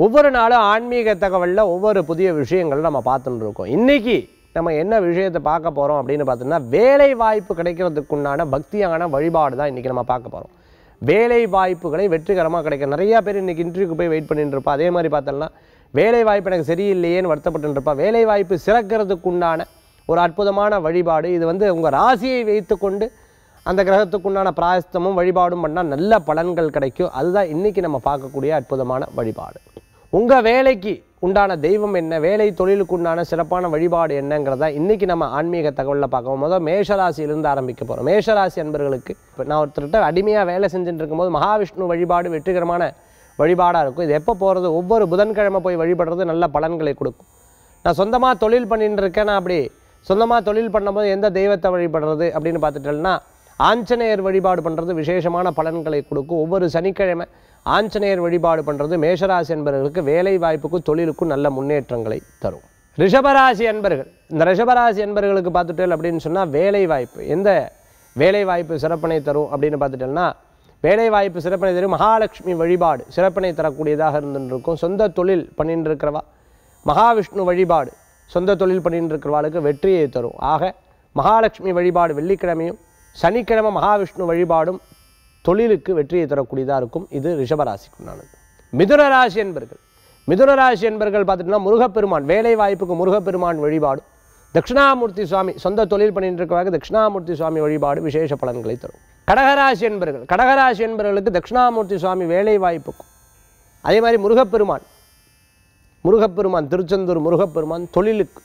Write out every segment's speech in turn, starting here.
ஒவ்வொரு நாளும் ஆன்மீக தகவலில் ஒவ்வொரு புதிய விஷயங்கள் நம்ம பார்த்துட்டு இருக்கோம் இன்னைக்கு நம்ம என்ன விஷயத்தை பார்க்க போகிறோம் அப்படின்னு பார்த்தோம்னா வேலை வாய்ப்பு கிடைக்கிறதுக்குண்டான பக்தியான வழிபாடு தான் இன்றைக்கி நம்ம பார்க்க போகிறோம் வேலை வாய்ப்புகளை வெற்றிகரமாக கிடைக்கும் நிறையா பேர் இன்றைக்கி இன்டர்வியூக்கு போய் வெயிட் பண்ணிட்டு இருப்பா அதே மாதிரி பார்த்தோம்னா வேலை வாய்ப்பு எனக்கு சரியில்லையேன்னு வருத்தப்பட்டு இருப்பா வேலை வாய்ப்பு சிறக்கிறதுக்குண்டான ஒரு அற்புதமான வழிபாடு இது வந்து உங்கள் ராசியை வைத்துக்கொண்டு அந்த கிரகத்துக்குண்டான பிராயஸ்தமும் வழிபாடும் பண்ணால் நல்ல பலன்கள் கிடைக்கும் அதுதான் இன்றைக்கி நம்ம பார்க்கக்கூடிய அற்புதமான வழிபாடு உங்கள் வேலைக்கு உண்டான தெய்வம் என்ன வேலை தொழிலுக்கு உண்டான சிறப்பான வழிபாடு என்னங்கிறத இன்றைக்கி நம்ம ஆன்மீக தகவலில் பார்க்க முதல் மேஷராசியிலிருந்து ஆரம்பிக்க போகிறோம் மேஷராசி அன்பர்களுக்கு இப்போ நான் ஒருத்தர்கிட்ட அடிமையாக வேலை செஞ்சுட்டு இருக்கும்போது மகாவிஷ்ணு வழிபாடு வெற்றிகரமான வழிபாடாக இருக்கும் இது எப்போ போகிறது ஒவ்வொரு புதன்கிழமை போய் வழிபடுறது நல்ல பலன்களை கொடுக்கும் நான் சொந்தமாக தொழில் பண்ணிட்டு இருக்கேன் நான் அப்படி சொந்தமாக தொழில் பண்ணும்போது எந்த தெய்வத்தை வழிபடுறது அப்படின்னு பார்த்துட்டேன்னா ஆஞ்சநேயர் வழிபாடு பண்ணுறது விசேஷமான பலன்களை கொடுக்கும் ஒவ்வொரு சனிக்கிழமை ஆஞ்சநேயர் வழிபாடு பண்ணுறது மேஷராசி என்பவர்களுக்கு வேலை வாய்ப்புக்கும் தொழிலுக்கும் நல்ல முன்னேற்றங்களை தரும் ரிஷபராசி அன்பர்கள் இந்த ரிஷபராசி அன்பர்களுக்கு பார்த்துட்டேன் அப்படின்னு சொன்னால் வேலை வாய்ப்பு எந்த வேலை வாய்ப்பு சிறப்பினை தரும் அப்படின்னு பார்த்துட்டேன்னா வேலை வாய்ப்பு சிறப்பினை தரும் மகாலட்சுமி வழிபாடு சிறப்பினை தரக்கூடியதாக இருந்துருக்கும் சொந்த தொழில் பண்ணிட்டு இருக்கிறவா மகாவிஷ்ணு வழிபாடு சொந்த தொழில் பண்ணிட்டு இருக்கிறவாளுக்கு வெற்றியை தரும் ஆக மகாலட்சுமி வழிபாடு வெள்ளிக்கிழமையும் சனிக்கிழமை மகாவிஷ்ணு வழிபாடும் தொழிலுக்கு வெற்றியை தரக்கூடியதாக இருக்கும் இது ரிஷபராசிக்குண்டானது மிதுன ராசி என்பர்கள் மிதுன ராசி என்பர்கள் பார்த்துட்டோம்னா முருகப்பெருமான் வேலை வாய்ப்புக்கு முருகப்பெருமான் வழிபாடு தட்சிணாமூர்த்தி சுவாமி சொந்த தொழில் பண்ணிட்டு இருக்கிறவங்க தட்சிணாமூர்த்தி சுவாமி வழிபாடு விசேஷ பலன்களை தரும் கடகராசி என்பர்கள் கடகராசி என்பவர்களுக்கு தட்சிணாமூர்த்தி சுவாமி வேலை வாய்ப்புக்கும் அதே மாதிரி முருகப்பெருமான் முருகப்பெருமான் திருச்செந்தூர் முருகப்பெருமான் தொழிலுக்கு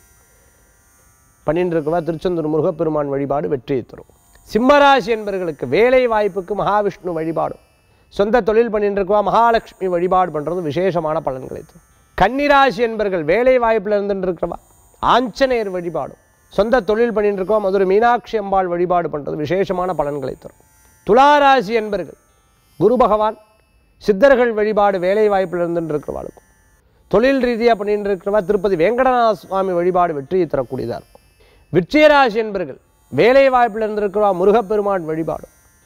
பண்ணிட்டு இருக்கவா திருச்செந்தூர் முருகப்பெருமான் வழிபாடு வெற்றியை தரும் சிம்மராசி என்பவர்களுக்கு வேலை வாய்ப்புக்கு மகாவிஷ்ணு வழிபாடும் சொந்த தொழில் பண்ணிட்டு இருக்கவா மகாலட்சுமி வழிபாடு பண்ணுறது விசேஷமான பலன்களை தரும் கன்னிராசி என்பர்கள் வேலை வாய்ப்பில் இருந்துட்டு இருக்கிறவா ஆஞ்சநேயர் வழிபாடும் சொந்த தொழில் பண்ணிட்டு இருக்கவா மதுரை மீனாட்சி அம்பாள் வழிபாடு பண்ணுறது விசேஷமான பலன்களை தரும் துளாராசி என்பர்கள் குரு பகவான் சித்தர்கள் வழிபாடு வேலை வாய்ப்பில் இருந்துட்டு இருக்கிறவாளுக்கும் தொழில் ரீதியாக பண்ணிட்டு இருக்கிறவா திருப்பதி வெங்கடநாத சுவாமி வழிபாடு வெற்றியை தரக்கூடியதாக இருக்கும் விருச்சிகராசி என்பர்கள் வேலை வாய்ப்பில் இருந்திருக்கிறவா முருகப்பெருமான் வழிபாடு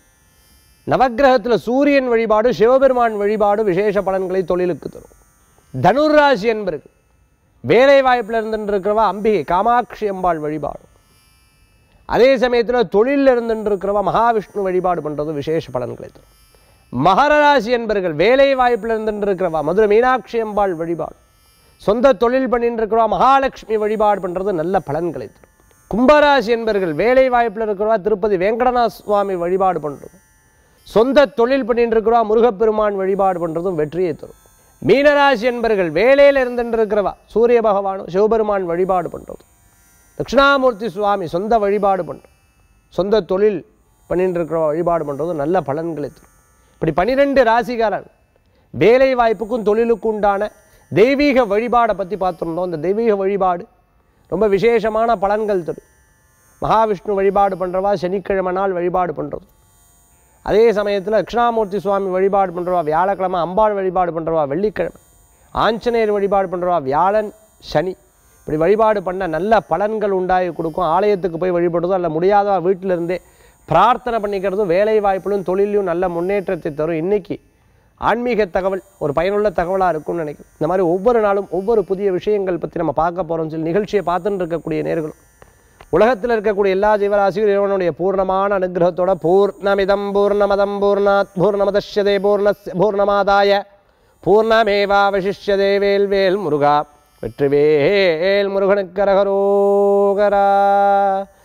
நவக்கிரகத்தில் சூரியன் வழிபாடு சிவபெருமான் வழிபாடு விசேஷ பலன்களை தொழிலுக்கு தரும் தனுர் ராசி என்பர்கள் வேலை வாய்ப்பில் இருந்துருக்கிறவா அம்பிகை காமாட்சி அம்பாள் வழிபாடு அதே சமயத்தில் தொழிலில் இருந்துருக்கிறவா மகாவிஷ்ணு வழிபாடு பண்ணுறது விசேஷ பலன்களை தரும் மகர ராசி என்பர்கள் வேலை வாய்ப்பில் இருந்துருக்கிறவா மதுரை மீனாட்சி அம்பாள் வழிபாடு சொந்த தொழில் பண்ணிட்டு இருக்கிறவா மகாலட்சுமி வழிபாடு பண்ணுறது நல்ல பலன்களை தரும் கும்பராசி என்பர்கள் வேலை வாய்ப்பில் இருக்கிறவா திருப்பதி வெங்கடநாத சுவாமி வழிபாடு பண்ணுறது சொந்த தொழில் பண்ணிட்டு இருக்கிறவா முருகப்பெருமான் வழிபாடு பண்ணுறதும் வெற்றியை தரும் மீனராசி என்பர்கள் வேலையில் இருந்துட்டு இருக்கிறவா சூரிய பகவானும் சிவபெருமான் வழிபாடு பண்ணுறது தட்சிணாமூர்த்தி சுவாமி சொந்த வழிபாடு பண்ணுறோம் சொந்த தொழில் பண்ணிட்டு இருக்கிறவா வழிபாடு பண்ணுறதும் நல்ல பலன்களை தரும் இப்படி பனிரெண்டு ராசிகாரன் வேலை வாய்ப்புக்கும் தொழிலுக்கும் உண்டான தெய்வீக வழிபாடை பற்றி பார்த்துருந்தோம் இந்த தெய்வீக வழிபாடு ரொம்ப விசேஷமான பலன்கள் தரும் மகாவிஷ்ணு வழிபாடு பண்ணுறவா சனிக்கிழமை நாள் வழிபாடு பண்ணுறது அதே சமயத்தில் தட்சிணாமூர்த்தி சுவாமி வழிபாடு பண்ணுறவா வியாழக்கிழமை அம்பாள் வழிபாடு பண்ணுறவா வெள்ளிக்கிழமை ஆஞ்சநேயர் வழிபாடு பண்ணுறவா வியாழன் சனி இப்படி வழிபாடு பண்ண நல்ல பலன்கள் உண்டாகி கொடுக்கும் ஆலயத்துக்கு போய் வழிபடுறதோ அல்ல முடியாத வீட்டில் இருந்தே பிரார்த்தனை பண்ணிக்கிறதும் வேலை வாய்ப்பிலும் தொழிலையும் நல்ல முன்னேற்றத்தை தரும் இன்னைக்கு ஆன்மீக தகவல் ஒரு பயனுள்ள தகவலாக இருக்கும்னு நினைக்கிறேன் இந்த மாதிரி ஒவ்வொரு நாளும் ஒவ்வொரு புதிய விஷயங்கள் பற்றி நம்ம பார்க்க போகிறோம்னு சொல்லி நிகழ்ச்சியை பார்த்துட்டு இருக்கக்கூடிய நேர்களும் உலகத்தில் இருக்கக்கூடிய எல்லா ஜீவராசியும் இறைவனுடைய பூர்ணமான அனுகிரகத்தோட பூர்ணமிதம் பூர்ணமதம் பூர்ணாத் பூர்ணமதஷ்யதே பூர்ணஸ்ய பூர்ணமாதாய பூர்ணமேவாவசிஷ்யதே வேல் வேல் முருகா வெற்றிவேல் முருகனுக்கரகரோகரா